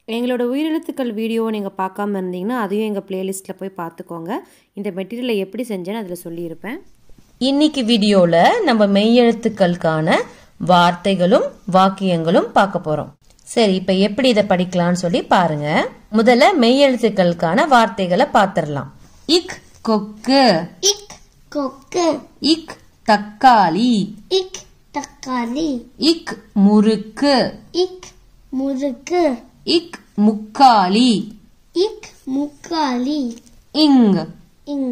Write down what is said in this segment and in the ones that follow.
எங்களோட உயிரெழுத்துக்கள் வீடியோவை நீங்கள் பார்க்காம இருந்தீங்கன்னா அதையும் எங்கள் பிளேலிஸ்ட்டில் போய் பார்த்துக்கோங்க இந்த மெட்டீரியலை எப்படி செஞ்சேன்னு அதில் சொல்லியிருப்பேன் இன்னைக்கு வீடியோல நம்ம மெய்யெழுத்துக்களுக்கான வார்த்தைகளும் வாக்கியங்களும் பார்க்க போறோம் சரி இப்ப எப்படி இதை படிக்கலாம்னு சொல்லி பாருங்க முதல்ல மெய்யெழுத்துக்களுக்கான வார்த்தைகளை பார்த்திடலாம் இக் கொக்கு Ik கொக்கு இக் தக்காளி Ik தக்காளி இக் முறுக்கு Ik முறுக்கு இக் முக்காலி Ik முக்காலி இங் இங்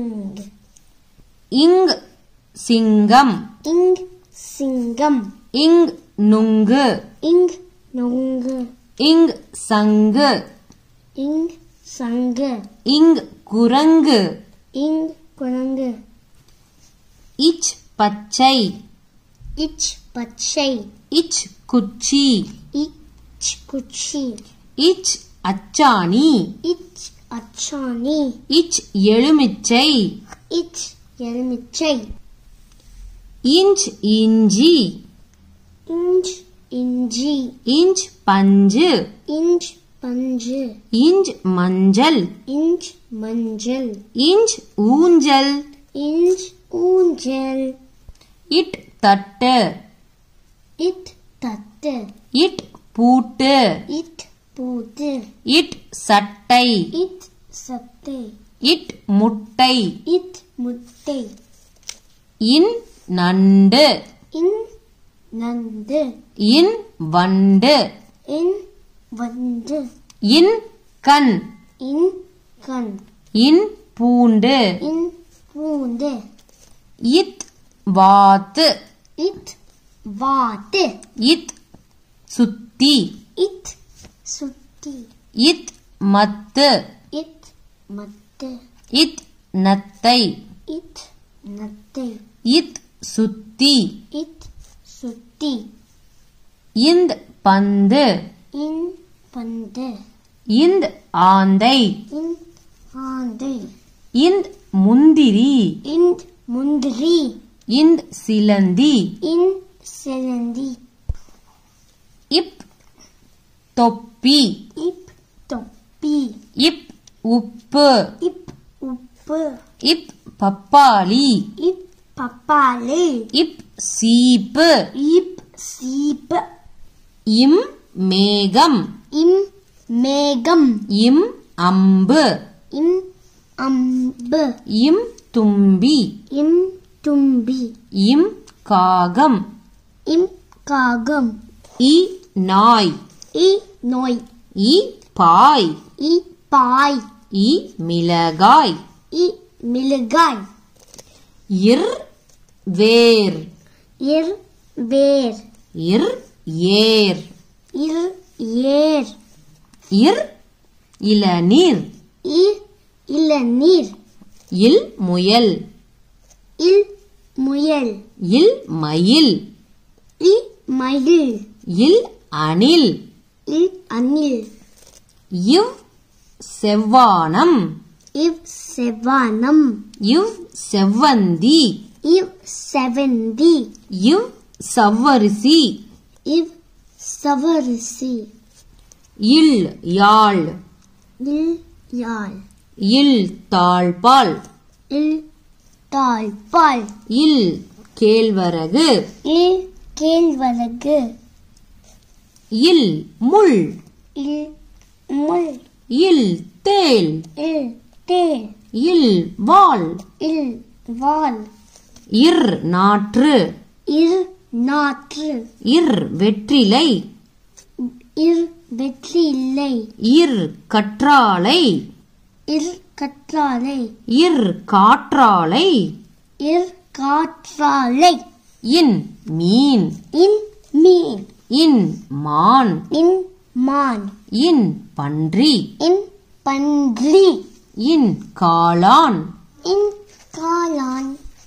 இங் சிங்கம் இங் சிங்கம் இங் நுங்கு இங் நொங்கு இங் சங்கு இங் சங்கு இங் குரங்கு இங் குரங்கு இச் பச்சை இச் பச்சை இச் குச்சி இச் குச்சி இச் அச்சாணி இச் அச்சாணி இச் எலுமிச்சை இச் எலுமிச்சை இஞ்ச் இஞ்சி இஞ்ச் இஞ்சி இஞ்ச் பஞ்சு இஞ்ச் பஞ்சு இஞ்ச் மஞ்சள் இஞ்ச் மஞ்சள் இஞ்ச் ஊஞ்சல் இஞ்ச் ஊஞ்சல் இட் தட்டு இட் தட்டு இட் பூட்டு இட் பூத்து இட் சட்டை இட் சட்டை இட் முட்டை இட் முட்டை இன் நண்டு இன் நந்து இன் வண்டு இன் வந்து இன் கண் இன் கண் இன் பூண்டு இன் பூண்டு இத் வாத்து இட் வாத்து இத் சுத்தி இட் சுத்தி இத் மத்து இட் மத்து இத் நத்தை இட் நத்தை இத் சுத்தி இட் சுத்தி இந்த் பந்து இன் பந்து இந்த் ஆந்தை இன் ஆந்தை இந்த் முந்திரி இன் முந்திரி இந்த் சிலந்தி இன் சிலந்தி இப் தொப்பி இப் தொப்பி இப் உப்பு இப் உப்பு இப் பப்பாளி இப் பப்பாளி இப் சீப்பு இப் சீப்பு இம் மேகம் இம் மேகம் இம் அம்பு இம் அம்பு இம் தும்பி இம் தும்பி இம் காகம் இம் காகம் இ நாய் இ நோய் இ பாய் இ பாய் இ மிளகாய் இ மிளகாய் இர் வேர் இர் வேர் இர் ஏர் இர் ஏர் இர் இளநீர் இ இளநீர் இல் முயல் இல் முயல் இல் மயில் இ மயில் இல் அணில் இல் அணில் இவ் செவ்வானம் இவ் செவ்வானம் இவ் செவ்வந்தி இவ் செவந்தி இவ் சவ்வரிசி இவ் சவரிசி இல் யாழ் இல் யாழ் இல் தாழ்பால் இல் தாழ்பால் இல் கேழ்வரகு இல் கேழ்வரகு இல் முள் இல் முள் இல் தேள் இல் தேள் இல் வாள் இல் வால் இர் நாற்று இர் நாற்று இர் வெற்றிலை இர் வெற்றிலை இர் கற்றாழை இர் கற்றாழை இர் காற்றாழை இர் காற்றாழை இன் மீன் இன் மீன் இன் மான் இன் மான் இன் பன்றி இன் பன்றி இன் காளான் இன் காளான்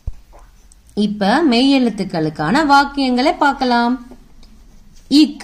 இப்ப மெய்யெழுத்துக்களுக்கான வாக்கியங்களை பார்க்கலாம் இக்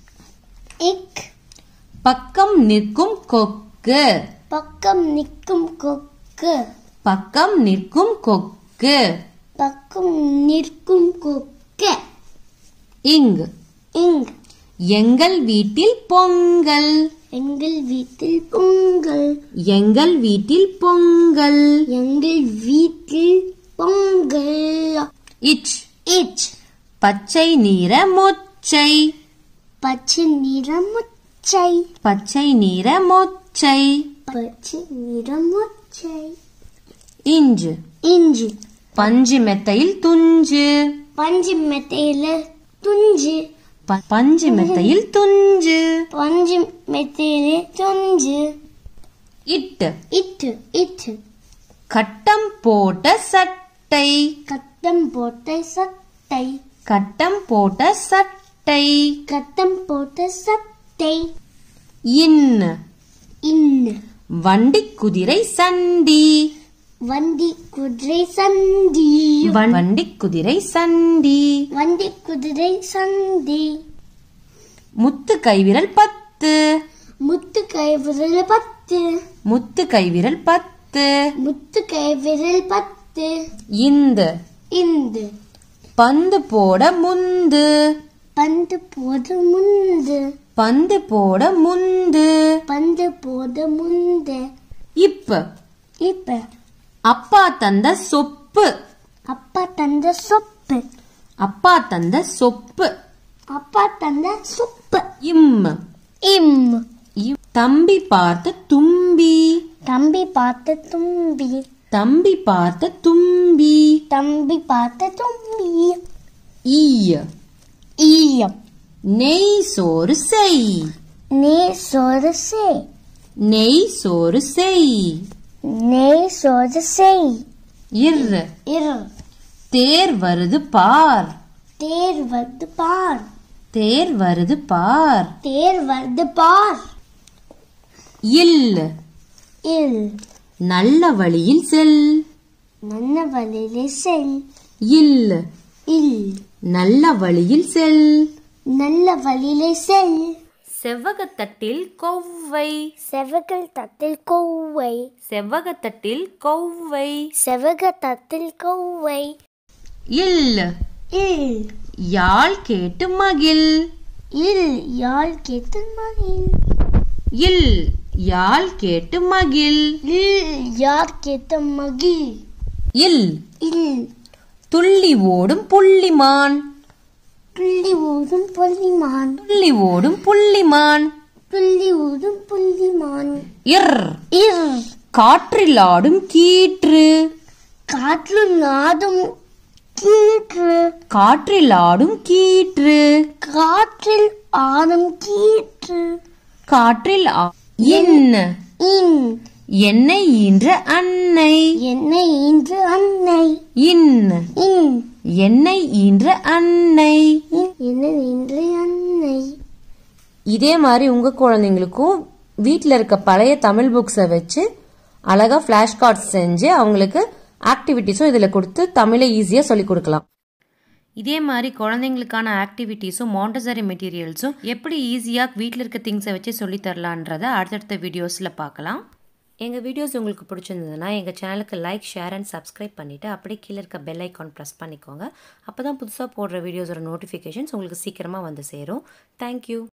இக் பக்கம் நிற்கும் கொக்கு பக்கம் நிற்கும் கொக்கு பக்கம் நிற்கும் கொக்கு பக்கம் நிற்கும் கொக்கு இங் இங் எங்கள் வீட்டில் பொங்கல் எங்கள் வீட்டில் பொங்கல் எங்கள் வீட்டில் பொங்கல் எங்கள் வீட்டில் பொங்கல் இச் இச் பச்சை நிற மொச்சை பச்சை நிறமுச்சை பச்சை நிற மொச்சை பச்சை நிறமுச்சை இஞ்சு இஞ்சி பஞ்சு மெத்தையில் துஞ்சு பஞ்சு மெத்தையில துஞ்சு ப- பஞ்சு மெத்தையில் துஞ்சு பஞ்சு மெத்தையில துஞ்சு இட்டு இட்டு இட்டு கட்டம் போட்ட சட்டை கட்டம் போட்ட சட்டை கட்டம் போட்ட சட்டை கட்டம் போட்ட சட்டை இன் இன்னு வண்டி குதிரை சண்டி வண்டி குதிரை சந்தி வண்- வண்டி குதிரை சண்டி வண்டி குதிரை சந்தி முத்து கைவிரல் பத்து முத்து கை விரல் பத்து முத்து கைவிரல் பத்து முத்து கை விரல் பத்து இந்த இந்த பந்து போட முந்து பந்து போது முந்து பந்து போட முந்து பந்து போது முந்து இப்ப இப்ப அப்பா தந்த சொப்பு அப்பா தந்த சொப்பு அப்பா தந்த சொப்பு அப்பா தந்த சொப்பு இம் இம் இம். தம்பி பார்த்த தும்பி தம்பி பார்த்த தும்பி தம்பி பார்த்த தும்பி தம்பி பார்த்த தும்பி ஈய ஈயம் நெய் சோறு செய் நீ சோறு செய் நெய் சோறு செய் நீ சோறு செய் இர் இரு தேர் வருது பார் தேர் வந்து பார் தேர் வருது பார் தேர் வந்து பார் இல் இல் நல்ல வழியில் செல் நல்ல வழியிலே செல் இல் இல் நல்ல வழியில் செல் நல்ல வழியிலே செல் செவ்வகத்தட்டில் கொவ்வை செவகல் தத்தில் கொவ்வை செவ்வகத்தட்டில் கொவ்வை செவக தத்தில் கொவ்வை இல் இல் யாழ் கேட்டு மகிழ் இல் யாழ் கேட்டு மகிழ் இல் யாழ் கேட்டு மகிழ் இல் யார் கேட்ட மகிழ் இல் இல் துள்ளி ஓடும் புள்ளிமான் புள்ளி ஊதும் புள்ளிமான் துள்ளி ஓடும் புள்ளிமான் புள்ளி ஊதும் புள்ளிமான் இர் இர் காற்றில் ஆடும் கீற்று காற்று நாடும் கீற்று காற்றில் ஆடும் கீற்று காற்றில் ஆடும் கீற்று காற்றில் ஆ- இன் இன் என்னை ஈன்ற அன்னை என்னை இன்று அன்னை இன் இன் என்னை ஈன்ற அன்னை இன் என்னை இன்று அன்னை இதே மாதிரி உங்க குழந்தைங்களுக்கும் வீட்டில் இருக்க பழைய தமிழ் புக்ஸை வச்சு அழகா ஃபிளாஷ் கார்ட்ஸ் செஞ்சு அவங்களுக்கு ஆக்டிவிட்டிஸும் இதில் கொடுத்து தமிழை ஈஸியாக சொல்லி கொடுக்கலாம் இதே மாதிரி குழந்தைங்களுக்கான ஆக்டிவிட்டீஸும் மாண்டசரி மெட்டீரியல்ஸும் எப்படி ஈஸியாக வீட்டில் இருக்க திங்ஸை வச்சு சொல்லித் தரலான்றதை அடுத்தடுத்த வீடியோஸில் பார்க்கலாம் எங்கள் வீடியோஸ் உங்களுக்கு பிடிச்சிருந்ததுன்னா எங்கள் சேனலுக்கு லைக் ஷேர் அண்ட் சப்ஸ்கிரைப் பண்ணிவிட்டு அப்படியே கீழே இருக்க பெல் ஐக்கான் ப்ரெஸ் பண்ணிக்கோங்க அப்போ தான் புதுசாக போடுற வீடியோஸோட நோட்டிஃபிகேஷன்ஸ் உங்களுக்கு சீக்கிரமாக வந்து சேரும் தேங்க்யூ